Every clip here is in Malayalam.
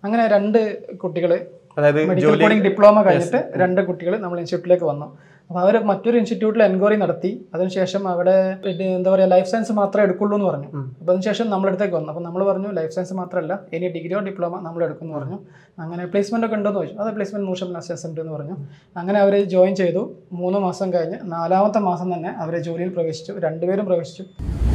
അങ്ങനെ രണ്ട് കുട്ടികൾ അതായത് മെഡിക്കൽ ജോലി കോഡിംഗ് ഡിപ്ലോമ കഴിഞ്ഞിട്ട് രണ്ട് കുട്ടികൾ നമ്മൾ ഇൻസ്റ്റിറ്റ്യൂട്ടിലേക്ക് വന്നു അപ്പോൾ അവർ മറ്റൊരു ഇൻസ്റ്റിറ്റ്യൂട്ടിൽ എൻക്വയറി നടത്തി അതിനുശേഷം അവിടെ പിന്നെ എന്താ പറയുക ലൈഫ് സയൻസ് മാത്രമേ എടുക്കുള്ളൂ എന്ന് പറഞ്ഞു അപ്പോൾ അതിനുശേഷം നമ്മളടുത്തേക്ക് വന്നു അപ്പോൾ നമ്മൾ പറഞ്ഞു ലൈഫ് സയൻസ് മാത്രമല്ല ഇനി ഡിഗ്രിയോ ഡിപ്ലോമ നമ്മൾ എടുക്കുമെന്ന് പറഞ്ഞു അങ്ങനെ പ്ലേസ്മെൻ്റ് ഒക്കെ ഉണ്ടോയെന്ന് ചോദിച്ചു അത് പ്ലേസ്മെൻറ്റ് നൂറ് ശതമാനം അസസ് ഉണ്ട് എന്ന് പറഞ്ഞു അങ്ങനെ അവർ ജോയിൻ ചെയ്തു മൂന്ന് മാസം കഴിഞ്ഞ് നാലാമത്തെ മാസം തന്നെ അവരെ ജോലിയിൽ പ്രവേശിച്ചു രണ്ടുപേരും പ്രവേശിച്ചു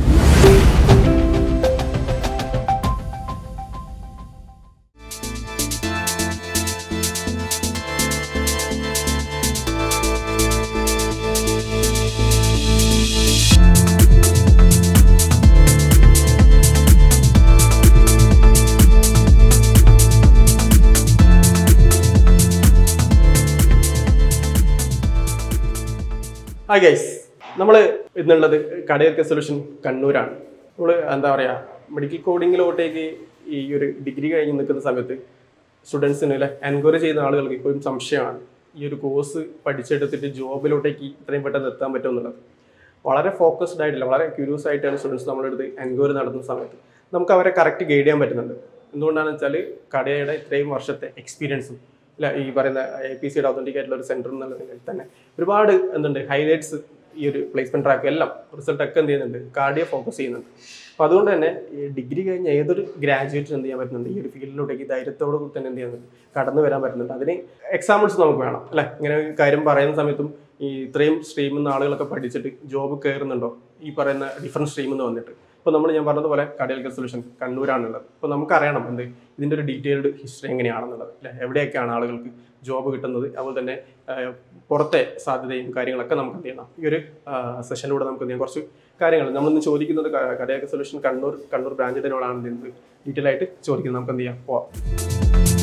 ഹായ് ഗൈസ് നമ്മൾ ഇന്നുള്ളത് കടയർക്ക സൊല്യൂഷൻ കണ്ണൂരാണ് നമ്മൾ എന്താ പറയുക മെഡിക്കൽ കോഡിങ്ങിലോട്ടേക്ക് ഈ ഒരു ഡിഗ്രി കഴിഞ്ഞ് നിൽക്കുന്ന സമയത്ത് സ്റ്റുഡൻസിന് അല്ലെ എൻക്വയറി ചെയ്യുന്ന ആളുകൾക്ക് ഇപ്പോഴും സംശയമാണ് ഈ ഒരു കോഴ്സ് പഠിച്ചെടുത്തിട്ട് ജോബിലോട്ടേക്ക് ഇത്രയും പെട്ടെന്ന് എത്താൻ പറ്റുമെന്നുള്ളത് വളരെ ഫോക്കസ്ഡ് ആയിട്ടില്ല വളരെ ക്യൂരിയസ് ആയിട്ടാണ് സ്റ്റുഡൻസ് നമ്മളെടുത്ത് എൻക്വയറി നടത്തുന്ന സമയത്ത് നമുക്ക് അവരെ കറക്റ്റ് ഗൈഡ് ചെയ്യാൻ പറ്റുന്നുണ്ട് എന്തുകൊണ്ടാണെന്ന് വെച്ചാൽ കടയുടെ ഇത്രയും വർഷത്തെ എക്സ്പീരിയൻസും അല്ല ഈ പറയുന്ന എ പി സിയുടെ ഒതന്റിക് ആയിട്ടുള്ള ഒരു സെന്റർ എന്നുള്ള നിലയിൽ തന്നെ ഒരുപാട് എന്തുണ്ട് ഹൈലൈറ്റ്സ് ഈ ഒരു പ്ലേസ്മെന്റ് ട്രാക്ക് എല്ലാം റിസൾട്ട് ഒക്കെ എന്ത് ചെയ്യുന്നുണ്ട് കാർഡിയെ ഫോക്കസ് ചെയ്യുന്നുണ്ട് അപ്പോൾ അതുകൊണ്ട് തന്നെ ഈ ഡിഗ്രി കഴിഞ്ഞ ഏതൊരു ഗ്രാജുവേറ്റ് എന്ത് ചെയ്യാൻ പറ്റുന്നുണ്ട് ഈ ഒരു ഫീൽഡിലോട്ടേക്ക് ധൈര്യത്തോടു കൂടി തന്നെ എന്ത് ചെയ്യുന്നുണ്ട് കടന്നു വരാൻ പറ്റുന്നുണ്ട് അതിന് എക്സാമ്പിൾസ് നമുക്ക് വേണം അല്ലെ ഇങ്ങനെ ഒരു കാര്യം പറയുന്ന സമയത്തും ഈ ഇത്രയും സ്ട്രീമിൽ നിന്ന് ആളുകളൊക്കെ പഠിച്ചിട്ട് ജോബ് കയറുന്നുണ്ടോ ഈ പറയുന്ന ഡിഫറെൻറ്റ് സ്ട്രീമിൽ നിന്ന് വന്നിട്ട് ഇപ്പോൾ നമ്മൾ ഞാൻ പറഞ്ഞതുപോലെ കാർഡിയൽക്കൽ സൊല്യൂഷൻ കണ്ണൂരാണുള്ളത് അപ്പോൾ നമുക്കറിയണം എന്ത് ഇതിൻ്റെ ഒരു ഡീറ്റെയിൽഡ് ഹിസ്റ്ററി എങ്ങനെയാണെന്നുള്ളത് അല്ലെ എവിടെയൊക്കെയാണ് ആളുകൾക്ക് ജോബ് കിട്ടുന്നത് അതുപോലെ തന്നെ ആ, പുറത്തെ സാധ്യതയും കാര്യങ്ങളൊക്കെ നമുക്ക് എന്ത് ചെയ്യണം ഈ ഒരു സെഷനിലൂടെ നമുക്ക് എന്ത് ചെയ്യാം കുറച്ച് കാര്യങ്ങൾ നമ്മളിന്ന് ചോദിക്കുന്നത് കടയാക്ക സൊല്യൂഷൻ കണ്ണൂർ കണ്ണൂർ ബ്രാഞ്ചിനോടാണ് എന്ത് ഡീറ്റെയിൽ ആയിട്ട് ചോദിക്കുന്നത് നമുക്ക് എന്ത് ചെയ്യാം പോവാം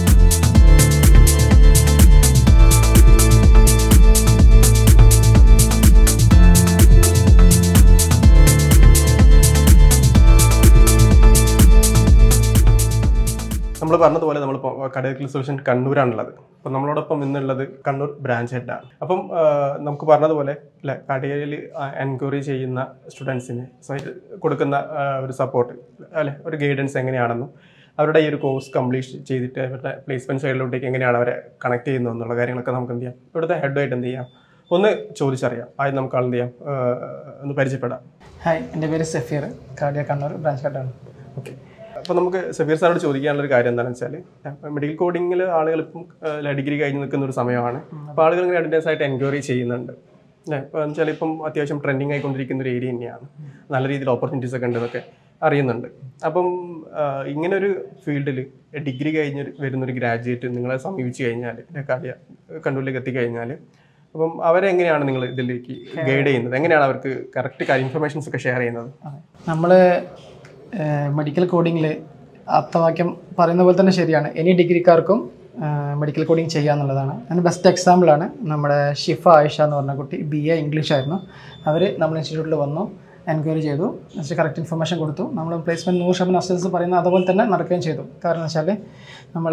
നമ്മൾ പറഞ്ഞതുപോലെ നമ്മൾ കടയക്കൽ സൊല്യൂഷൻ കണ്ണൂരാണുള്ളത് അപ്പം നമ്മളോടൊപ്പം ഇന്നുള്ളത് കണ്ണൂർ ബ്രാഞ്ച് ഹെഡാണ് അപ്പം ആ, നമുക്ക് പറഞ്ഞതുപോലെ അല്ലെ കടയിൽ എൻക്വയറി ചെയ്യുന്ന സ്റ്റുഡൻസിന് കൊടുക്കുന്ന ആ, ഒരു സപ്പോർട്ട് അല്ലെ ഒരു ഗൈഡൻസ് എങ്ങനെയാണെന്നും അവരുടെ ഈ ഒരു കോഴ്സ് കംപ്ലീറ്റ് ചെയ്തിട്ട് അവരുടെ പ്ലേസ്മെന്റ് സൈഡിലോട്ടേക്ക് എങ്ങനെയാണ് അവരെ കണക്ട് ചെയ്യുന്നത് എന്നുള്ള കാര്യങ്ങളൊക്കെ നമുക്ക് എന്ത് ചെയ്യാം ഇവിടുത്തെ ഹെഡായിട്ട് എന്ത് ചെയ്യാം ഒന്ന് ചോദിച്ചറിയാം ആദ്യം നമുക്ക് ആൾ എന്ത് ചെയ്യാം ആ, ഒന്ന് പരിചയപ്പെടാം ഹായ് എൻ്റെ പേര് സഫീർ കാർഡിയ കണ്ണൂർ ബ്രാഞ്ച് ഹെഡാണ് ഓക്കെ അപ്പോൾ നമുക്ക് സഫീർ സാറോട് ചോദിക്കാനുള്ള ഒരു കാര്യം എന്താണെന്ന് വെച്ചാൽ മെഡിക്കൽ കോഡിങ്ങിൽ ആളുകൾ ഇപ്പം ഡിഗ്രി കഴിഞ്ഞ് നിൽക്കുന്ന ഒരു സമയമാണ് അപ്പോൾ ആളുകൾ ഇങ്ങനെ അഡ്വാൻസ് ആയിട്ട് എൻക്വയറി ചെയ്യുന്നുണ്ട് അല്ലേ ഇപ്പോൾ വെച്ചാൽ ഇപ്പം അത്യാവശ്യം ട്രെൻഡിങ് ആയിക്കൊണ്ടിരിക്കുന്ന ഒരു ഏരിയ തന്നെയാണ് നല്ല രീതിയിൽ ഓപ്പർച്യൂണിറ്റീസ് ഒക്കെ ഉണ്ടെന്നൊക്കെ അറിയുന്നുണ്ട് അപ്പം ആ, ഇങ്ങനെ ഒരു ഫീൽഡിൽ ഡിഗ്രി കഴിഞ്ഞ് വരുന്നൊരു ഗ്രാജുവേറ്റ് നിങ്ങളെ സമീപിച്ച് കഴിഞ്ഞാൽ കാര്യം കണ്ണൂരിലേക്ക് എത്തിക്കഴിഞ്ഞാൽ അപ്പം അവരെ എങ്ങനെയാണ് നിങ്ങൾ ഇതിലേക്ക് ഗൈഡ് ചെയ്യുന്നത് എങ്ങനെയാണ് അവർക്ക് കറക്റ്റ് ഇൻഫർമേഷൻസ് ഒക്കെ ഷെയർ ചെയ്യുന്നത് നമ്മൾ മെഡിക്കൽ കോഡിങ്ങിൽ അർത്ഥവാക്യം പറയുന്ന പോലെ തന്നെ ശരിയാണ് എനി ഡിഗ്രിക്കാർക്കും മെഡിക്കൽ കോഡിങ് ചെയ്യാന്നുള്ളതാണ് അതിന് ബെസ്റ്റ് എക്സാമ്പിളാണ് നമ്മുടെ ഷിഫ ആയിഷ എന്ന് പറഞ്ഞ കുട്ടി ബി എ ഇംഗ്ലീഷ് ആയിരുന്നു അവർ നമ്മൾ ഇൻസ്റ്റിറ്റ്യൂട്ടിൽ വന്നു എൻക്വയറി ചെയ്തു ജസ്റ്റ് കറക്റ്റ് ഇൻഫർമേഷൻ കൊടുത്തു നമ്മൾ പ്ലേസ്മെൻറ്റ് നൂറ് ശതമാനം അസിസ്റ്റൻസ് പറയുന്ന അതുപോലെ തന്നെ നടക്കുകയും ചെയ്തു കാരണം വെച്ചാൽ നമ്മൾ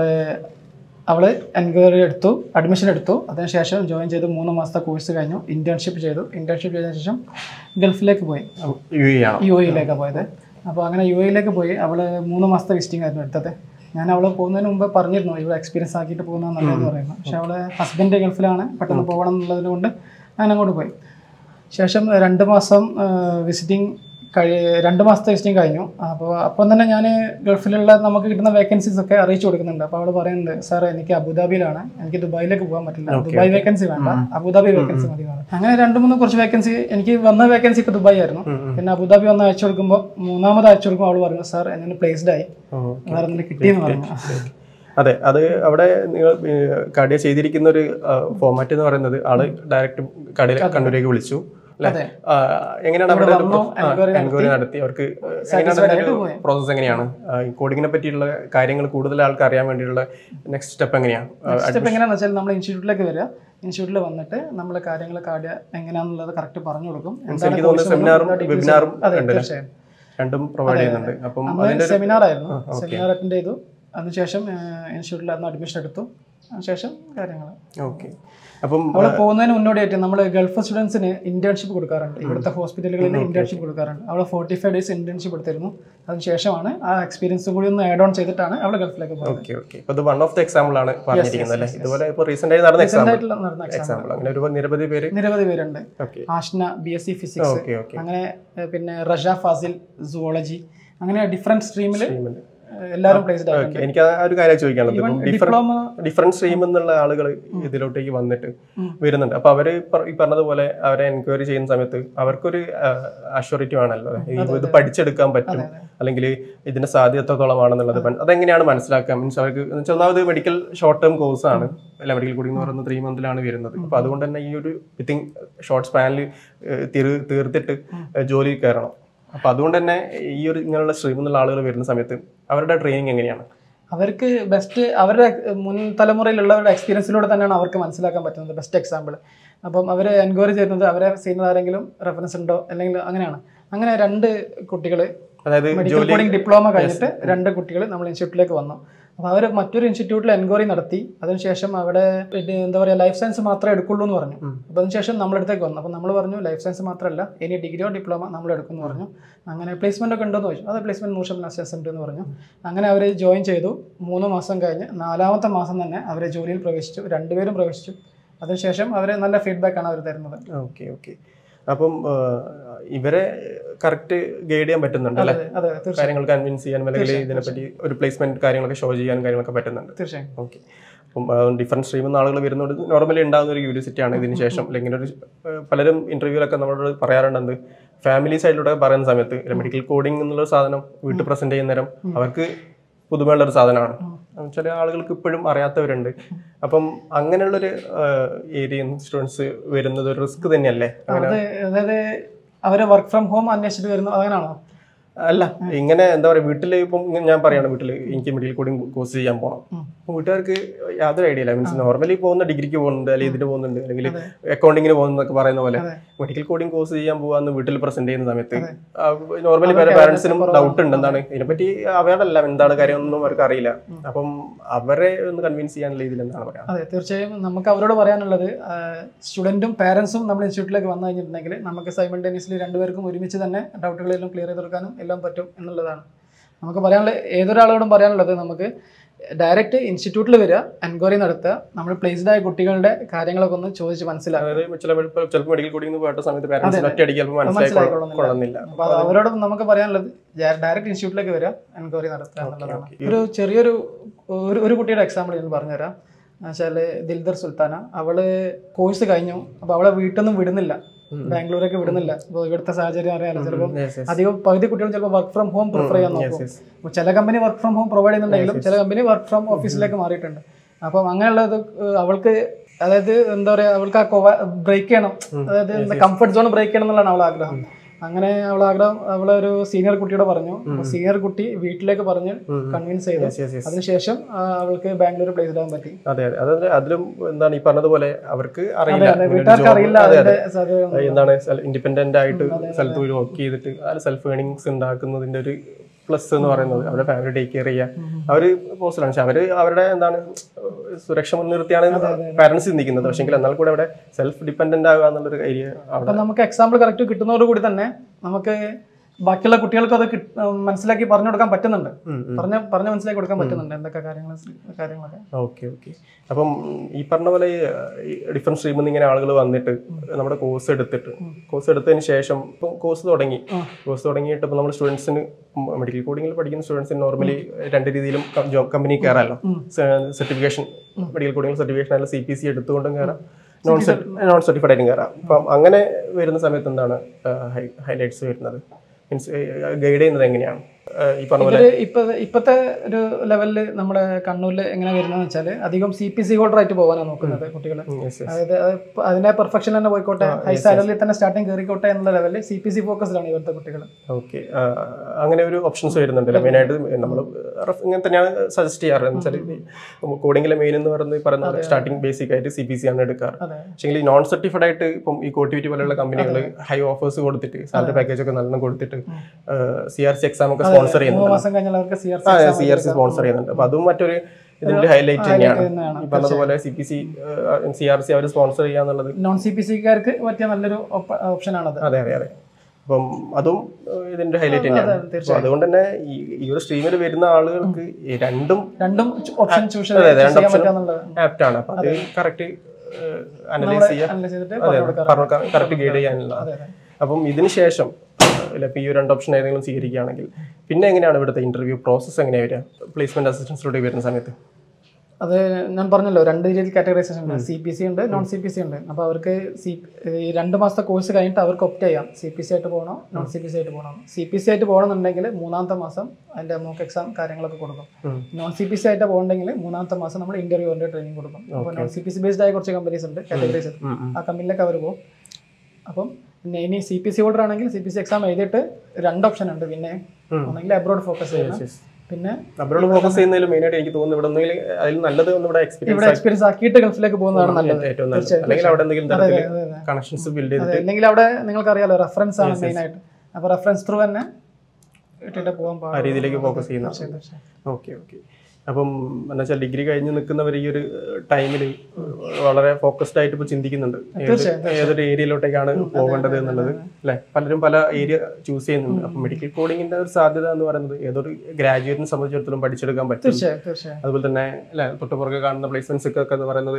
അവൾ എൻക്വയറി എടുത്തു അഡ്മിഷൻ എടുത്തു അതിനുശേഷം ജോയിൻ ചെയ്തു മൂന്ന് മാസത്തെ കോഴ്സ് കഴിഞ്ഞു ഇൻറ്റേൺഷിപ്പ് ചെയ്തു ഇൻറ്റേൺഷിപ്പ് ചെയ്തതിന് ശേഷം ഗൾഫിലേക്ക് പോയി യു എ ആണ് യു എയിലേക്കാണ് പോയത് അപ്പോൾ അങ്ങനെ യു എയിലേക്ക് പോയി അവൾ മൂന്ന് മാസത്തെ വിസിറ്റിംഗ് ആയിരുന്നു എടുത്തത് ഞാൻ അവൾ പോകുന്നതിന് മുമ്പ് പറഞ്ഞിരുന്നു ഇവിടെ എക്സ്പീരിയൻസ് ആക്കിയിട്ട് പോകുന്നത് നല്ലതെന്ന് പറയുന്നു പക്ഷെ അവൾ ഹസ്ബൻഡ് ഗൾഫിലാണ് പെട്ടെന്ന് പോകണം എന്നുള്ളതിന് കൊണ്ട് ഞാൻ അങ്ങോട്ട് പോയി ശേഷം രണ്ട് മാസം വിസിറ്റിംഗ് കഴി രണ്ട് മാസത്തെ വിസിറ്റിംഗ് കഴിഞ്ഞു അപ്പോൾ അപ്പം തന്നെ ഞാൻ ഗൾഫിലുള്ള നമുക്ക് കിട്ടുന്ന വേക്കൻസീസ് ഒക്കെ അറിയിച്ചു കൊടുക്കുന്നുണ്ട് അപ്പോൾ അവൾ പറയുന്നുണ്ട് സാർ എനിക്ക് അബുദാബിയിലാണ് എനിക്ക് ദുബായിലേക്ക് പോകാൻ പറ്റില്ല ദുബായ് വേക്കൻസി വേണ്ട അബുദാബി വേക്കൻസി മതി എന്ന് പറഞ്ഞു. അങ്ങനെ രണ്ട് മൂന്ന് കുറച്ച് വേക്കൻസി എനിക്ക് വന്ന വേക്കൻസി ഒക്കെ ദുബായ് ആയിരുന്നു പിന്നെ അബുദാബി ഒന്ന് അയച്ചു കൊടുക്കുമ്പോൾ മൂന്നാമത് അയച്ചു കൊടുക്കുമ്പോൾ അവൾ പറഞ്ഞു സാർ എന്നെ പ്ലേസ്ഡ് ആയി വേറെ എന്തെങ്കിലും കിട്ടിയെന്ന് പറഞ്ഞു അതെ അത് അവിടെ നിങ്ങൾ കടയ ചെയ്തിരിക്കുന്ന ഒരു ഫോമാറ്റ് എന്ന് പറയുന്നത് ആള് ഡയറക്റ്റ് കടയിൽ കണ്ണൂരേക്ക് വിളിച്ചു അല്ലെ അതെ. എങ്ങനെയാണ് അവിടെ വന്നു, enquiry എൻക്വയറി നടത്തി അവർക്ക് Satisfied ആയിട്ട് പോയി. പ്രോസസ് എങ്ങനെയാണ് ആ, ഈ കോഡിങ്ങിനെ പറ്റിയുള്ള കാര്യങ്ങൾ കൂടുതൽ ആൾക്ക് അറിയാൻ വേണ്ടിയുള്ള നെക്സ്റ്റ് സ്റ്റെപ്പ് എങ്ങനെയാണ് സ്റ്റെപ്പ് എങ്ങനെയാണെന്ന് വെച്ചാൽ നമ്മൾ ഇൻസ്റ്റിറ്റ്യൂട്ടിലേക്ക് വരിക ഇൻസ്റ്റിറ്റ്യൂട്ടിൽ വന്നിട്ട് നമ്മൾ കാര്യങ്ങൾ കാർഡിയ എങ്ങനെയാണെന്നുള്ളത് കറക്റ്റ് പറഞ്ഞു കൊടുക്കും എന്താണ് എനിക്ക് തോന്നുന്നു course സെമിനാറും എന്നുള്ളത് details വെബിനാറും അതെ ഉണ്ടല്ലേ തീർച്ചയായും രണ്ടും പ്രൊവൈഡ് ചെയ്യുന്നുണ്ട് അപ്പം അന്ന് സെമിനാർ ആയിരുന്നു സെമിനാർ അറ്റൻഡ് ചെയ്തു അതിനുശേഷം ഇൻസ്റ്റിറ്റ്യൂട്ടിൽ അന്ന് അഡ്മിഷൻ എടുത്തു ശേഷം കാര്യങ്ങൾ ഓക്കെ അപ്പം അവിടെ പോകുന്നതിന് മുന്നോടിയായിട്ട് നമ്മൾ ഗൾഫ് സ്റ്റുഡൻസിന് ഇന്റേൺഷിപ്പ് കൊടുക്കാറുണ്ട് ഇവിടുത്തെ ഹോസ്പിറ്റലുകളിൽ ഇന്റേൺഷിപ്പ് കൊടുക്കാറുണ്ട് അവിടെ ഫോർട്ടി ഫൈവ് ഡേയ്സ് ഇന്റേൺഷിപ്പ് എടുത്തിരുന്നു അതിനുശേഷമാണ് ആ എക്സ്പീരിയൻസ് കൂടി ഒന്ന് ആഡ് ഓൺ ചെയ്തിട്ടാണ് അവിടെ ഗൾഫിലേക്ക് പോകുന്നത് ഓക്കെ ഓക്കെ ഇപ്പൊ ഇത് വൺ ഓഫ് ദ എക്സാമ്പിൾ ആണ് പറഞ്ഞിരിക്കുന്നത് അല്ലേ ഇതുപോലെ ഇപ്പൊ റീസെന്റ് ആയി നടന്ന എക്സാമ്പിൾ ആയിട്ടുള്ള നടന്ന എക്സാം എക്സാമ്പിൾ അങ്ങനെ ഒരു നിരവധി പേര് നിരവധി പേരുണ്ട് okay Ashna B S C physics okay okay അങ്ങനെ ഏഹ്, പിന്നെ റഷ ഫാസിൽ സുവോളജി അങ്ങനെ ഡിഫറെന്റ് സ്ട്രീമിൽ എല്ലാവരും പ്ലേസ്ഡ് ആയിട്ടുണ്ട് എനിക്ക് ആ ഒരു കാര്യം ചോദിക്കാനുള്ളത് ഇപ്പം ഡിഫറെന്റ് ഡിപ്ലോമ ഡിഫറെന്റ് സ്ട്രീം എന്നുള്ള ആളുകൾ ഇതിലോട്ടേക്ക് വന്നിട്ട് വരുന്നുണ്ട് അപ്പൊ അവര് പ- ഈ പറഞ്ഞതുപോലെ അവരെ എൻക്വയറി ചെയ്യുന്ന സമയത്ത് അവർക്കൊരു അഷ്യൂറിറ്റി ആണല്ലോ ഈ ഇത് പഠിച്ചെടുക്കാൻ പറ്റും അല്ലെങ്കിൽ ഇതിന്റെ സാധ്യത എത്രത്തോളമാണെന്നുള്ളത് മൻ- അതെങ്ങനെയാണ് മനസ്സിലാക്കുക മീൻസ് അവർക്ക് എന്ന് വെച്ചാൽ ഒന്നാമത് മെഡിക്കൽ ഷോർട്ട് ടേം കോഴ്സ് ആണ് അല്ല മെഡിക്കൽ കോഡിംഗ് എന്ന് പറയുന്നത് ത്രീ മന്തിലാണ് വരുന്നത് അപ്പൊ അതുകൊണ്ട് തന്നെ ഈ ഒരു വിത്തിങ് ഷോർട്ട് സ്പാനിൽ തീർത്തിട്ട് ഏഹ്, ജോലി കയറണം അപ്പൊ അതുകൊണ്ട് തന്നെ ഈ ഒരു ഇങ്ങനെയുള്ള സ്ട്രീം എന്നുള്ള ആളുകൾ വരുന്ന സമയത്ത് അവരുടെ ട്രെയിനിങ് എങ്ങനെയാണ് അവർക്ക് ബെസ്റ്റ് അവരുടെ മുൻ തലമുറയിലുള്ളവരുടെ എക്സ്പീരിയൻസിലൂടെ തന്നെയാണ് അവർക്ക് മനസ്സിലാക്കാൻ പറ്റുന്നത് ബെസ്റ്റ് എക്സാമ്പിൾ അപ്പം അവർ എൻക്വയറി ചെയ്യുന്നത് അവരെ സീനിയർ ആരെങ്കിലും റെഫറൻസ് ഉണ്ടോ അല്ലെങ്കിൽ അങ്ങനെയാണ് അങ്ങനെ രണ്ട് കുട്ടികൾ അതായത് മെഡിക്കൽ കോഡിംഗ് ഡിപ്ലോമ കഴിഞ്ഞിട്ട് രണ്ട് കുട്ടികൾ നമ്മൾ ഇൻസ്റ്റിറ്റ്യൂട്ടിലേക്ക് വന്നു അപ്പോൾ അവർ മറ്റൊരു ഇൻസ്റ്റിറ്റ്യൂട്ടിൽ എൻക്വയറി നടത്തി അതിനുശേഷം അവിടെ പിന്നെ എന്താ പറയുക ലൈഫ് സയൻസ് മാത്രമേ എടുക്കുള്ളൂ എന്ന് പറഞ്ഞു അപ്പോൾ അതിനുശേഷം നമ്മളടുത്തേക്ക് വന്നു അപ്പോൾ നമ്മൾ പറഞ്ഞു ലൈഫ് സയൻസ് മാത്രമല്ല ഇനി ഡിഗ്രിയോ ഡിപ്ലോമ നമ്മൾ എടുക്കുമെന്ന് പറഞ്ഞു അങ്ങനെ പ്ലേസ്മെൻ്റ് ഒക്കെ ഉണ്ടോയെന്ന് ചോദിച്ചു അത് പ്ലേസ്മെൻറ്റ് നൂറ് ശതമാനം അസസ് ഉണ്ട് എന്ന് പറഞ്ഞു അങ്ങനെ അവർ ജോയിൻ ചെയ്തു മൂന്ന് മാസം കഴിഞ്ഞ് നാലാമത്തെ മാസം തന്നെ അവരെ ജോലിയിൽ പ്രവേശിച്ചു രണ്ടുപേരും പ്രവേശിച്ചു അതിനുശേഷം അവർ നല്ല ഫീഡ്ബാക്ക് ആണ് അവർ തരുന്നത് ഓക്കെ ഓക്കെ അപ്പം ആ, ഇവരെ കറക്റ്റ് ഗൈഡ് ചെയ്യാൻ പറ്റുന്നുണ്ട് അല്ലേ അതെ അതെ തീർച്ചയായും കാര്യങ്ങൾ കൺവിൻസ് ചെയ്യാനും അല്ലെങ്കിൽ ഇതിനെപ്പറ്റി ഒരു പ്ലേസ്മെന്റ് കാര്യങ്ങളൊക്കെ ഷോ ചെയ്യാനും കാര്യങ്ങളൊക്കെ പറ്റുന്നുണ്ട് തീർച്ചയായും ഓക്കെ അപ്പം ഡിഫറെൻറ്റ് സ്ട്രീമിൽ നിന്ന് ആളുകൾ വരുന്നതുകൊണ്ട് നോർമലി ഉണ്ടാകുന്ന ഒരു ക്യൂരിയോസിറ്റി ആണ് ഇതിന് ശേഷം അല്ലെങ്കിൽ ഒരു ആ, പലരും ഇന്റർവ്യൂലൊക്കെ നമ്മളോട് പറയാറുണ്ട് ഫാമിലി സൈഡിലൂടെ പറയുന്ന സമയത്ത് മെഡിക്കൽ കോഡിംഗ് എന്നുള്ള ഒരു സാധനം വീട്ടിൽ പ്രസന്റ് ചെയ്യുന്ന നേരം അവർക്ക് പുതുമയുള്ള ഒരു സാധനമാണ് ചില ആളുകൾക്ക് ഇപ്പോഴും അറിയാത്തവരുണ്ട് അപ്പം അങ്ങനെയുള്ളൊരു ഏരിയ സ്റ്റുഡൻസ് വരുന്നത് ഒരു റിസ്ക് തന്നെയല്ലേ അത് അതായത് അവര് വർക്ക് ഫ്രം ഹോം അന്വേഷിച്ചിട്ട് വരുന്നു അങ്ങനെയാണോ അല്ല ഇങ്ങനെ എന്താ പറയുക വീട്ടിൽ ഇപ്പം ഇങ്ങനെ ഞാൻ പറയാണ് വീട്ടിൽ എനിക്ക് മെഡിക്കൽ കോഡിംഗ് കോഴ്സ് ചെയ്യാൻ പോകണം ഉം. അപ്പോൾ വീട്ടുകാർക്ക് യാതൊരു ഐഡിയ ഇല്ല മീൻസ് നോർമലി പോകുന്ന ഡിഗ്രിക്ക് പോകുന്നുണ്ട് അല്ലെങ്കിൽ ഇതിന് പോകുന്നുണ്ട് അല്ലെങ്കിൽ അക്കൗണ്ടിങ്ങിന് പോകുന്നതൊക്കെ പറയുന്ന പോലെ അതെ. മെഡിക്കൽ കോഡിംഗ് കോഴ്സ് ചെയ്യാൻ പോകാന്ന് വീട്ടിൽ പ്രസന്റ് ചെയ്യുന്ന സമയത്ത് നോർമലി പല പാരന്റ്സിനും ഡൗട്ട് ഉണ്ട് എന്താണ് ഇതിനെപ്പറ്റി അവയർഡല്ല എന്താണ് കാര്യം ഒന്നും അവർക്ക് അറിയില്ല അപ്പം അവരെ ഒന്ന് കൺവിൻസ് ചെയ്യാനുള്ള രീതിയിൽ എന്താണ് പറയാം അതെ തീർച്ചയായും നമുക്ക് അവരോട് പറയാനുള്ളത് സ്റ്റുഡൻറ്റും പാരൻസും നമ്മുടെ ഇൻസ്റ്റിറ്റ്യൂട്ടിലേക്ക് വന്നു കഴിഞ്ഞിട്ടുണ്ടെങ്കിൽ നമുക്ക് സൈമൾട്ടേനിയസ്ലി രണ്ടുപേർക്കും ഒരുമിച്ച് തന്നെ ഡൗട്ടുകളെല്ലാം ക്ലിയർ ചെയ്തെടുക്കാനും എല്ലാം പറ്റും എന്നുള്ളതാണ് നമുക്ക് പറയാനുള്ള ഏതൊരാളോടും പറയാനുള്ളത് നമുക്ക് ഡയറക്റ്റ് ഇൻസ്റ്റിറ്റ്യൂട്ടിൽ വരിക എൻക്വയറി നടത്തുക നമ്മൾ പ്ലേസ്ഡ് ആയ കുട്ടികളുടെ കാര്യങ്ങളൊക്കെ ഒന്ന് ചോദിച്ച് മനസ്സിലാക്കുക അതായത് ചില ചിലപ്പോൾ മെഡിക്കൽ കോഡിംഗ് പോയിട്ട് സമയത്ത് പാരന്റ്സിന് ഒറ്റയടിക്ക് ചിലപ്പോൾ മനസ്സിലാക്കി കൊള്ളുന്നില്ല അപ്പോൾ അത് അവരോട് നമുക്ക് പറയാനുള്ളത് ഡയറക്റ്റ് ഇൻസ്റ്റിറ്റ്യൂട്ടിലേക്ക് വരിക എൻക്വയറി നടത്തുക എന്നുള്ളതാണ് ഒരു ചെറിയൊരു ഒരു ഒരു കുട്ടിയുടെ എക്സാമ്പിൾ ഞാൻ പറഞ്ഞുതരാം വെച്ചാൽ ദിൽദർ സുൽത്താന അവള് കോഴ്സ് കഴിഞ്ഞു അപ്പോൾ അവളെ വീട്ടിൽ നിന്നും വിടുന്നില്ല ബാംഗ്ലൂരേക്ക് വിടുന്നില്ല അപ്പോൾ ഇവിടുത്തെ സാഹചര്യം അറിയാലോ ചിലപ്പോൾ Yes, yes. അധികം പകുതി കുട്ടികൾ ചിലപ്പോൾ വർക്ക് ഫ്രം ഹോം പ്രിഫർ ചെയ്യാൻ നോക്കും yes. അപ്പോൾ ചില company work from home provide ചെയ്യുന്നുണ്ടെങ്കിലും ചില കമ്പനി വർക്ക് ഫ്രം ഓഫീസിലേക്ക് മാറിയിട്ടുണ്ട് അപ്പം അങ്ങനെയുള്ളത് ഏഹ്, അവൾക്ക് അതായത് എന്താ പറയുക അവൾക്ക് ആ ബ്രേക്ക് ചെയ്യണം അതായത് കംഫർട്ട് സോൺ ബ്രേക്ക് ചെയ്യണം എന്നുള്ളതാണ് അവളെ ആഗ്രഹം അങ്ങനെ അവളെ ആഗ്രഹം അവളെ ഒരു സീനിയർ കുട്ടിയോട് പറഞ്ഞു സീനിയർ കുട്ടി വീട്ടിലേക്ക് പറഞ്ഞ് കൺവിൻസ് ചെയ്തു Yes, yes, yes. അതിനുശേഷം ആ, അവൾക്ക് ബാംഗ്ലൂർ പ്ലേസ്ഡ് ആകാൻ പറ്റി അതെ അതെ അതായത് അതിലും എന്താണ് ഈ പറഞ്ഞതുപോലെ അവർക്ക് അറിയില്ല അതെ, ഇങ്ങനെ ഒരു വീട്ടുകാർക്ക് job- അറിയില്ല അതെ, അതിന്റെ അതെ. സാധ്യത എന്താണ് ഇൻഡിപെൻഡന്റ് ആയിട്ട് സ്ഥലത്ത് പോയി വർക്ക് ചെയ്തിട്ട് അതിൽ സെൽഫ് ഏണിങ്സ് ഉണ്ടാക്കുന്നതിന്റെ ഒരു പ്ലസ് എന്ന് പറയുന്നത് അവരുടെ ഫാമിലി ടേക്ക് കെയർ ചെയ്യുക അവര് പോസിറ്റീവാണ് പക്ഷെ അവര് അവരുടെ എന്താണ് സുരക്ഷ മുൻനിർത്തിയാണ് പാരന്റ്സ് ചിന്തിക്കുന്നത് പക്ഷെങ്കിൽ എന്നാൽ കൂടെ അവിടെ സെൽഫ് ഡിപെൻഡന്റ് ആകുക എന്നുള്ളൊരു ഐഡിയ അവിടെ അപ്പം നമുക്ക് എക്സാമ്പിൾ കറക്റ്റ് കിട്ടുന്നതോടുകൂടി തന്നെ നമുക്ക് ബാക്കിയുള്ള കുട്ടികൾക്ക് അത് കിട്ട്- മനസ്സിലാക്കി പറഞ്ഞു കൊടുക്കാൻ പറ്റുന്നുണ്ട് ഉം, ഉം. പറഞ്ഞ് പറഞ്ഞ് മനസ്സിലാക്കി കൊടുക്കാൻ പറ്റുന്നുണ്ട് എന്തൊക്കെ കാര്യങ്ങൾ കാര്യങ്ങളൊക്കെ ഓക്കെ ഓക്കെ അപ്പം ഈ പറഞ്ഞ പോലെ ഈ ഡിഫറെന്റ് സ്ട്രീമിൽ നിന്ന് ഇങ്ങനെ ആളുകൾ വന്നിട്ട് നമ്മുടെ കോഴ്സ് എടുത്തിട്ട് കോഴ്സ് എടുത്തതിന് ശേഷം ഇപ്പം കോഴ്സ് തുടങ്ങി കോഴ്സ് തുടങ്ങിയിട്ട് ഇപ്പം നമ്മൾ സ്റ്റുഡൻസിന് മെഡിക്കൽ കോഡിങ്ങിൽ പഠിക്കുന്ന സ്റ്റുഡൻസിന് നോർമലി രണ്ട് രീതിയിലും കമ്പനി കയറാമല്ലോ സർട്ടിഫിക്കേഷൻ മെഡിക്കൽ കോഡിങ്ങിൽ സർട്ടിഫിക്കേഷൻ അല്ല സി പി സി എടുത്തുകൊണ്ടും കയറാം നോൺ നോൺ സർട്ടിഫൈഡ് ആയിട്ടും കയറാം അപ്പം അങ്ങനെ വരുന്ന സമയത്ത് എന്താണ് ഹൈലൈറ്റ്സ് വരുന്നത് മീൻസ് ഗൈഡ് ചെയ്യുന്നത് എങ്ങനെയാണ് ആ, ഈ പറഞ്ഞ പോലെ ഇവര് ഇപ്പൊ ഇപ്പത്തെ ഒരു ലെവലിൽ നമ്മുടെ കണ്ണൂരിൽ എങ്ങനെ വരുന്നതെന്ന് വെച്ചാൽ അധികം സി പി സി ഹോൾഡർ ആയിട്ട് പോകാനാണ് നോക്കുന്നത് കുട്ടികൾ ഉം, yes, yes. അതായത് അത് ഇപ്പൊ അതിന്റെ പെർഫെക്ഷൻ തന്നെ പോയിക്കോട്ടെ ഹൈ സാലറിയിൽ തന്നെ സ്റ്റാർട്ടിങ് കയറിക്കോട്ടെ എന്നുള്ള ലെവലിൽ സി പി സി ഫോക്കസ്ഡ് ആണ് ഇവിടുത്തെ കുട്ടികൾ ഓക്കെ അങ്ങനെ ഒരു ഓപ്ഷൻസ് വരുന്നുണ്ടല്ലോ മെയിനായിട്ട് നമ്മൾ ഇങ്ങനെ തന്നെയാണ് സജസ്റ്റ് ചെയ്യാറ് എന്ന് വെച്ചാൽ കോഡിങ്ങിലെ മെയിൻ എന്ന് പറയുന്നത് ഈ പറയുന്ന സ്റ്റാർട്ടിംഗ് ബേസിക് ആയിട്ട് സി പി സി ആണ് എടുക്കാറ് അതെ പക്ഷേ ഈ നോൺ സർട്ടിഫൈഡ് ആയിട്ട് ഇപ്പം ഈ കോട്ടിവിറ്റി പോലെയുള്ള കമ്പനികൾ ഹൈ ഓഫേഴ്സ് കൊടുത്തിട്ട് സാലറി പാക്കേജ് ഒക്കെ നല്ലോണം കൊടുത്തിട്ട് സി ആർ സി എക്സാം ഒക്കെ സ്പോൺസർ ചെയ്യുന്നുണ്ട് മൂന്ന് മാസം കഴിഞ്ഞാൽ അവർക്ക് സി ആർ ആ സി ആർ സി സ്പോൺസർ ചെയ്യുന്നുണ്ട് അപ്പൊ അതും മറ്റൊരു ഇതിന്റെ ഹൈലൈറ്റ് തന്നെയാണ് തന്നെയാണ്. ഈ പറഞ്ഞതുപോലെ C P C C R C അവർ സ്പോൺസർ ചെയ്യാന്നുള്ളത് നോൺ സി പി സിക്കാർക്ക് പറ്റിയ നല്ലൊരു ഓപ്ഷനാണത് അതെ അതെ അതെ അപ്പം അതും ഏഹ്, ഇതിന്റെ ഹൈലൈറ്റ് തന്നെയാണ് അപ്പൊ അതുകൊണ്ട് തന്നെ ഈ ഈ ഒരു സ്ട്രീമിൽ വരുന്ന ആളുകൾക്ക് ഈ രണ്ടും രണ്ടും ഓപ്ഷൻ ചൂസ് അതെ, അതെ, രണ്ട് ചെയ്യാൻ option. പറ്റാന്നുള്ളത് ആപ്റ്റ് ആണ് അപ്പൊ അത് കറക്റ്റ് അനലൈസ് ചെയ്യാൻ അനലൈസ് ചെയ്തിട്ട് അതെ പറഞ്ഞു കൊടുക്കാം കറക്റ്റ് ഗൈഡ് ചെയ്യാനുള്ള അതെ അതെ അപ്പം ഇതിന് ശേഷം അല്ല ഇപ്പൊ ഈ ഒരു രണ്ട് ഓപ്ഷൻ ഏതെങ്കിലും സ്വീകരിക്കുകയാണെങ്കിൽ പിന്നെ എങ്ങനെയാണ് ഇവിടുത്തെ ഇന്റർവ്യൂ പ്രോസസ്സ് എങ്ങനെയാ വരിക പ്ലേസ്മെന്റ് അസിസ്റ്റൻസിലോട്ട് വരുന്ന സമയത്ത് അത് ഞാൻ പറഞ്ഞല്ലോ രണ്ട് രീതിയിൽ കാറ്റഗറൈസേഷൻ ഉണ്ട് സി പി സി ഉണ്ട് നോൺ സി പി സി ഉണ്ട് അപ്പോൾ അവർക്ക് സി ഈ രണ്ട് മാസത്തെ കോഴ്സ് കഴിഞ്ഞിട്ട് അവർക്ക് ഒപ്റ്റ് ചെയ്യാം സി പി സി ആയിട്ട് പോകണോ നോൺ സി പി സി ആയിട്ട് പോകണോ സി പി സി ആയിട്ട് പോകണമെന്നുണ്ടെങ്കിൽ മൂന്നാമത്തെ മാസം അതിൻ്റെ മോക്ക് എക്സാം കാര്യങ്ങളൊക്കെ കൊടുക്കും ഉം. നോൺ സി പി സി ആയിട്ട് പോകണമെങ്കിൽ മൂന്നാമത്തെ മാസം നമ്മൾ ഇന്റർവ്യൂവിൻ്റെ ട്രെയിനിങ് കൊടുക്കും അപ്പോൾ non C P C based ആയ കുറച്ച് കമ്പനീസ് ഉണ്ട് കാറ്റഗറൈസ് ഉം, ഉം. ആ കമ്പനിയിലൊക്കെ അവർ പോകും അപ്പം പിന്നെ ഇനി സി പി സി ഹോൾഡർ ആണെങ്കിൽ സി പി സി എക്സാം എഴുതിയിട്ട് രണ്ട് ഓപ്ഷൻ ഉണ്ട് പിന്നെ ഉം. ഒന്നെങ്കിൽ അബ്രോഡ് ഫോക്കസ് ചെയ്യണം Yes. പിന്നെ അവരോട് ഫോക്കസ് ചെയ്യുന്നതിൽ മെയിൻ ആയിട്ട് എനിക്ക് തോന്നുന്നു ഇവിടെ ഒന്നെങ്കിൽ അതിൽ നല്ലത് ഒന്ന് ഇവിടെ എക്സ്പീരിയൻസ് ഇവിടെ എക്സ്പീരിയൻസ് ആക്കിയിട്ട് ഗൾഫിലേക്ക് പോകുന്നതാണ് നല്ലത് ഏറ്റവും നല്ലത് അല്ലെങ്കിൽ അവിടെ എന്തെങ്കിലും അതെ തരത്തിൽ അതെ അതെ കണക്ഷൻസ് ബിൽഡ് അതെ ചെയ്തിട്ട് അല്ലെങ്കിൽ അവിടെ നിങ്ങൾക്കറിയാലോ റെഫറൻസ് ആണ് മെയിൻ ആയിട്ട് അപ്പൊ റെഫറൻസ് ത്രൂ തന്നെ ഇട്ടിട്ട് പോകാൻ ആ പാടില്ല രീതിയിലേക്ക് ഫോക്കസ് ചെയ്യുന്ന തീർച്ചയായും, തീർച്ചയായും. ഓക്കെ ഓക്കെ അപ്പം എന്താ വെച്ചാൽ ഡിഗ്രി കഴിഞ്ഞ് നിൽക്കുന്നവർ ഈ ഒരു ടൈമിൽ വളരെ ഫോക്കസ്ഡ് ആയിട്ട് ഇപ്പോൾ ചിന്തിക്കുന്നുണ്ട് ഏത് തീർച്ചയായും, ഏതൊരു ഏരിയയിലോട്ടേക്കാണ് പോകേണ്ടത് എന്നുള്ളത് അല്ലെ പലരും പല ഏരിയ ചൂസ് ചെയ്യുന്നുണ്ട് അപ്പം മെഡിക്കൽ കോഡിങ്ങിന്റെ ഒരു സാധ്യത എന്ന് പറയുന്നത് ഏതൊരു ഗ്രാജുവേറ്റിനെ സംബന്ധിച്ചിടത്തോളം പഠിച്ചെടുക്കാൻ പറ്റും തീർച്ചയായും തീർച്ചയായും അതുപോലെ തന്നെ അല്ലെ തൊട്ടുപുറകെ കാണുന്ന പ്ലേസ്മെന്റ്സ് ഒക്കെ എന്ന് പറയുന്നത്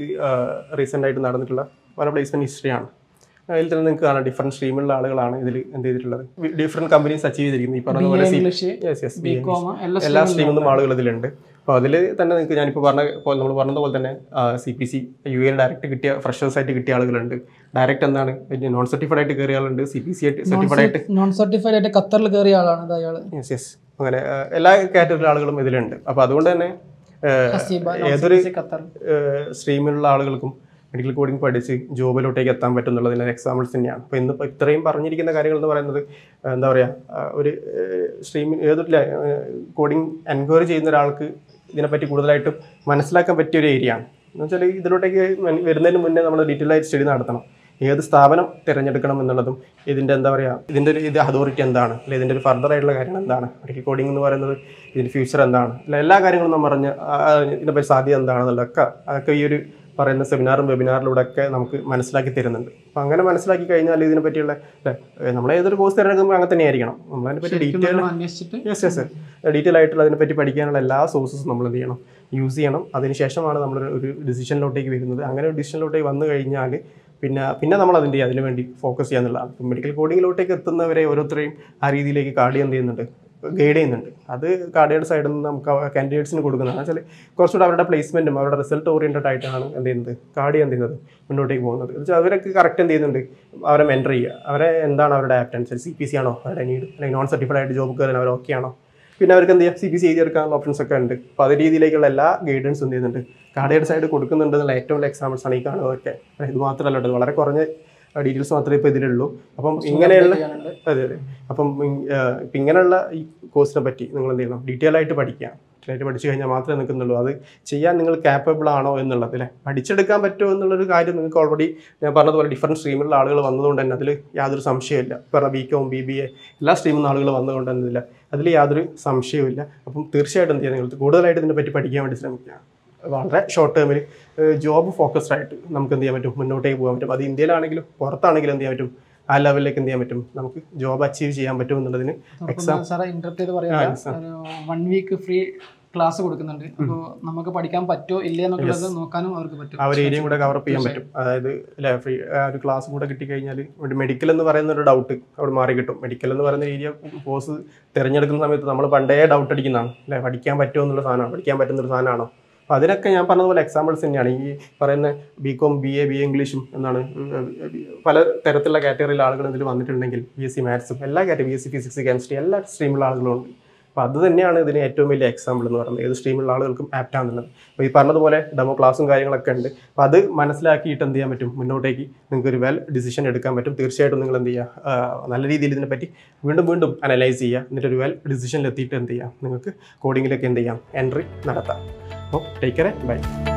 റീസെന്റ് ആയിട്ട് നടന്നിട്ടുള്ള പല പ്ലേസ്മെന്റ് ഹിസ്റ്ററിയാണ് അതിൽ തന്നെ നിങ്ങൾക്ക് കാണാം ഡിഫറെന്റ് സ്ട്രീമിലുള്ള ആളുകളാണ് ഇതിൽ എന്ത് ചെയ്തിട്ടുള്ളത് ഡിഫറെന്റ് കമ്പനീസ് അച്ചീവ് ചെയ്തിരിക്കുന്നത് ഈ പറഞ്ഞ പോലെ C English yes yes B com എല്ലാ എല്ലാ സ്ട്രീമിൽ നിന്നും ആളുകൾ ഇതിലുണ്ട് അപ്പോൾ അതിൽ തന്നെ നിങ്ങൾക്ക് ഞാനിപ്പോൾ പറഞ്ഞ പോലെ നമ്മൾ പറഞ്ഞതുപോലെ തന്നെ സി പി സി യു എയിൽ ഡയറക്റ്റ് കിട്ടിയ ഫ്രഷേഴ്സ് ആയിട്ട് കിട്ടിയ ആളുകളുണ്ട് ഡയറക്റ്റ് എന്താണ് നോൺ സർട്ടിഫൈഡ് ആയിട്ട് കയറിയ ആളുണ്ട് സി പി സി ആയിട്ട് സർട്ടിഫൈഡ് ആയിട്ട് നോൺ സർട്ടിഫൈഡ് ആയിട്ട് ഖത്തറിൽ കയറിയ ആളാണ് ഇത് അയാള് യെസ് യെസ് അങ്ങനെ ആ, എല്ലാ കാറ്റഗറി ആളുകളും ഇതിലുണ്ട് അപ്പോൾ അതുകൊണ്ട് തന്നെ ആ, ഹസീബ ഏതൊരു ഖത്തർ സ്ട്രീമിലുള്ള ആളുകൾക്കും മെഡിക്കൽ കോഡിംഗ് പഠിച്ച് ജോബിലോട്ടേക്ക് എത്താൻ പറ്റും എന്നുള്ളതിൻ്റെ എക്സാമ്പിൾസ് തന്നെയാണ് അപ്പോൾ ഇന്നിപ്പോൾ ഇത്രയും പറഞ്ഞിരിക്കുന്ന കാര്യങ്ങൾ എന്ന് പറയുന്നത് ആ, എന്താ പറയുക ഒരു സ്ട്രീമിൽ ഏതൊരു കോഡിംഗ് എൻക്വയറി ചെയ്യുന്ന ഒരാൾക്ക് ഇതിനെപ്പറ്റി കൂടുതലായിട്ടും മനസ്സിലാക്കാൻ പറ്റിയ ഒരു ഏരിയ ആണ് എന്ന് വെച്ചാൽ ഇതിലോട്ടേക്ക് മൻ- വരുന്നതിന് മുന്നേ നമ്മൾ ഡീറ്റെയിൽ ആയിട്ട് സ്റ്റഡി നടത്തണം ഏത് സ്ഥാപനം തിരഞ്ഞെടുക്കണം എന്നുള്ളതും ഇതിൻ്റെ എന്താ പറയുക ഇതിൻ്റെ ഒരു ഇത് അതോറിറ്റി എന്താണ് അല്ലെങ്കിൽ ഇതിൻ്റെ ഒരു ഫർദർ ആയിട്ടുള്ള കാര്യങ്ങൾ എന്താണ് മെഡിക്കൽ കോഡിംഗ് എന്ന് പറയുന്നത് ഇതിൻ്റെ ഫ്യൂച്ചർ എന്താണ് അല്ല എല്ലാ കാര്യങ്ങളും നമ്മൾ പറഞ്ഞ് ആ, ഇതിനെപ്പറ്റി സാധ്യത എന്താണെന്നുള്ളതൊക്കെ അതൊക്കെ ഈ ഒരു പറയുന്ന സെമിനാറും വെബിനാറിലൂടെ ഒക്കെ നമുക്ക് മനസ്സിലാക്കി തരുന്നുണ്ട് അപ്പം അങ്ങനെ മനസ്സിലാക്കി കഴിഞ്ഞാൽ ഇതിനെ പറ്റിയുള്ള നമ്മൾ ഏതൊരു കോഴ്സ് തിരഞ്ഞെടുക്കുമ്പോൾ അങ്ങനെ തന്നെ ആയിരിക്കണം നമ്മളതിനെ പറ്റി ഡീറ്റെയിൽ നമ്മൾ അന്വേഷിച്ചിട്ട് യെസ് യെസ് ഡീറ്റെയിൽ ആയിട്ടുള്ള അതിനെപ്പറ്റി പഠിക്കാനുള്ള എല്ലാ സോഴ്സസും നമ്മൾ എന്ത് ചെയ്യണം യൂസ് ചെയ്യണം അതിനുശേഷമാണ് നമ്മൾ ഒരു ഡിസിഷനിലോട്ടേക്ക് വരുന്നത് അങ്ങനെ ഒരു ഡിസിഷനിലോട്ടേക്ക് വന്നു കഴിഞ്ഞാൽ പിന്നെ പിന്നെ നമ്മൾ അതിൻ്റെ അതിന് വേണ്ടി ഫോക്കസ് ചെയ്യാന്നുള്ളതാണ് ഇപ്പം മെഡിക്കൽ കോഡിങ്ങിലോട്ടേക്ക് എത്തുന്നവരെ ഓരോരുത്തരെയും ആ രീതിയിലേക്ക് കാർഡ് എന്ത് ചെയ്യുന്നുണ്ട് ഗൈഡ് ചെയ്യുന്നുണ്ട് അത് കാർഡിയുടെ സൈഡിൽ നിന്ന് നമുക്ക് കാൻഡിഡേറ്റ്സിന് കൊടുക്കുന്നതാണ് വെച്ചാൽ കുറച്ചുകൂടെ അവരുടെ പ്ലേസ്മെൻറ്റും അവരുടെ റിസൾട്ട് ഓറിയൻറ്റഡ് ആയിട്ടാണ് എന്ത് ചെയ്യുന്നത് കാർഡ് എന്ത് ചെയ്യുന്നത് മുന്നോട്ടേക്ക് പോകുന്നത് എന്ന് വെച്ചാൽ അവരൊക്കെ കറക്റ്റ് എന്ത് ചെയ്യുന്നുണ്ട് അവരെ മെൻറ്റർ ചെയ്യുക അവരെ എന്താണ് അവരുടെ ആപ്റ്റൻസ് സി പി സി ആണോ അവരുടെ നീഡ് അല്ലെങ്കിൽ നോൺ സർട്ടിഫൈഡ് ആയിട്ട് ജോബ് കയറാൻ അവർ ഓക്കെ ആണോ പിന്നെ അവർക്ക് എന്ത് ചെയ്യാം സി പി സി എഴുതിയെടുക്കാനുള്ള ഓപ്ഷൻസ് ഒക്കെ ഉണ്ട് അപ്പോൾ അത് രീതിയിലേക്കുള്ള എല്ലാ ഗൈഡൻസും എന്ത് ചെയ്യുന്നുണ്ട് കാർഡിയുടെ സൈഡ് കൊടുക്കുന്നുണ്ട് എന്നുള്ള ഏറ്റവും വലിയ എക്സാമ്പിൾസ് ആണ് ഈ കാണുന്നതൊക്കെ ഇത് മാത്രമല്ല കേട്ടോ വളരെ കുറഞ്ഞ ഡീറ്റെയിൽസ് മാത്രമേ ഇപ്പോൾ ഇതിലുള്ളൂ അപ്പം ഇങ്ങനെയുള്ള ചെയ്യാനുണ്ട്. അതെ അതെ അപ്പം ഇ- ആ, ഇപ്പം ഇങ്ങനെയുള്ള ഈ കോഴ്സിനെ പറ്റി നിങ്ങൾ എന്ത് ചെയ്യണം ഡീറ്റെയിൽ ആയിട്ട് പഠിക്കുക ഡീറ്റെയിൽ ആയിട്ട് പഠിച്ചു കഴിഞ്ഞാൽ മാത്രമേ നിൽക്കുന്നുള്ളൂ അത് ചെയ്യാൻ നിങ്ങൾ കാപ്പബിൾ ആണോ എന്നുള്ളത് അല്ലേ പഠിച്ചെടുക്കാൻ പറ്റുമോ എന്നുള്ളൊരു കാര്യം നിങ്ങൾക്ക് ഓൾറെഡി ഞാൻ പറഞ്ഞതുപോലെ ഡിഫറെൻറ്റ് സ്ട്രീമിലുള്ള ആളുകൾ വന്നതുകൊണ്ട് തന്നെ അതിൽ യാതൊരു സംശയമില്ല പറഞ്ഞ B com B B A എല്ലാ സ്ട്രീമിൽ നിന്ന് ആളുകൾ വന്നതുകൊണ്ട് തന്നെ ഇതില്ല അതിൽ യാതൊരു സംശയവുമില്ല അപ്പം തീർച്ചയായിട്ടും എന്ത് ചെയ്യുക നിങ്ങൾ കൂടുതലായിട്ട് ഇതിനെ പറ്റി പഠിക്കാൻ വേണ്ടി ശ്രമിക്കുക വളരെ ഷോർട്ട് ടേമിൽ ജോബ് ഫോക്കസ്ഡ് ആയിട്ട് നമുക്ക് എന്ത് ചെയ്യാൻ പറ്റും മുന്നോട്ടേക്ക് പോകാൻ പറ്റും അത് ഇന്ത്യയിലാണെങ്കിലും പുറത്താണെങ്കിലും എന്ത് ചെയ്യാൻ പറ്റും ആ ലെവലിലേക്ക് എന്ത് ചെയ്യാൻ പറ്റും നമുക്ക് ജോബ് അച്ചീവ് ചെയ്യാൻ പറ്റും എന്നുള്ളതിന് എക്സാം സാറേ ഇന്റർപ്റ്റ് ചെയ്ത് പറയാം ഒരു വൺ വീക്ക് ഫ്രീ ക്ലാസ് കൊടുക്കുന്നുണ്ട് അപ്പോൾ നമുക്ക് പഠിക്കാൻ പറ്റുമോ ഇല്ലേ എന്നുള്ളത് നോക്കാനും അവർക്ക് പറ്റും ആ ഒരു ഏരിയയും കൂടെ കവറപ്പ് ചെയ്യാൻ പറ്റും അതായത് അല്ലെ ഫ്രീ ആ ഒരു ക്ലാസ് കൂടെ കിട്ടിക്കഴിഞ്ഞാൽ മെഡിക്കൽ എന്ന് പറയുന്ന ഒരു ഡൗട്ട് അവിടെ മാറി കിട്ടും മെഡിക്കൽ എന്ന് പറയുന്ന ഏരിയ കോഴ്സ് തിരഞ്ഞെടുക്കുന്ന സമയത്ത് നമ്മൾ പണ്ടേ ഡൗട്ട് അടിക്കുന്നതാണ് അല്ലെ പഠിക്കാൻ പറ്റുമോ എന്നുള്ള സാധനമാണ് പഠിക്കാൻ പറ്റുന്ന ഒരു സാധനമാണോ അപ്പോൾ അതിനൊക്കെ ഞാൻ പറഞ്ഞതുപോലെ എക്സാമ്പിൾസ് തന്നെയാണ് ഈ പറയുന്ന B com B A B A ഇംഗ്ലീഷും എന്താണ് പല തരത്തിലുള്ള കാറ്റഗറിയിലെ ആളുകൾ ഇതിൽ വന്നിട്ടുണ്ടെങ്കിൽ ബി എസ് സി മാത്സും എല്ലാ category B S C physics chemistry എല്ലാ സ്ട്രീമിലുള്ള ആളുകളും ഉണ്ട് അപ്പോൾ അത് തന്നെയാണ് ഇതിന് ഏറ്റവും വലിയ എക്സാമ്പിൾ എന്ന് പറയുന്നത് ഏത് സ്ട്രീമിലുള്ള ആളുകൾക്കും ആപ്റ്റ് ആണെന്നുള്ളത് അപ്പോൾ ഈ പറഞ്ഞതുപോലെ ഡെമോ ക്ലാസ്സും കാര്യങ്ങളൊക്കെ ഉണ്ട് അപ്പോൾ അത് മനസ്സിലാക്കിയിട്ട് എന്ത് ചെയ്യാൻ പറ്റും മുന്നോട്ടേക്ക് നിങ്ങൾക്ക് ഒരു വെൽ ഡിസിഷൻ എടുക്കാൻ പറ്റും തീർച്ചയായിട്ടും നിങ്ങൾ എന്ത് ചെയ്യുക ആ, നല്ല രീതിയിൽ ഇതിനെപ്പറ്റി വീണ്ടും വീണ്ടും അനലൈസ് ചെയ്യുക എന്നിട്ട് ഒരു വെൽ ഡിസിഷനിൽ എത്തിയിട്ട് എന്ത് ചെയ്യുക നിങ്ങൾക്ക് കോഡിങ്ങിലൊക്കെ എന്ത് ചെയ്യാം എൻട്രി നടത്താം അപ്പോൾ ടേക്ക് കെയർ ബൈ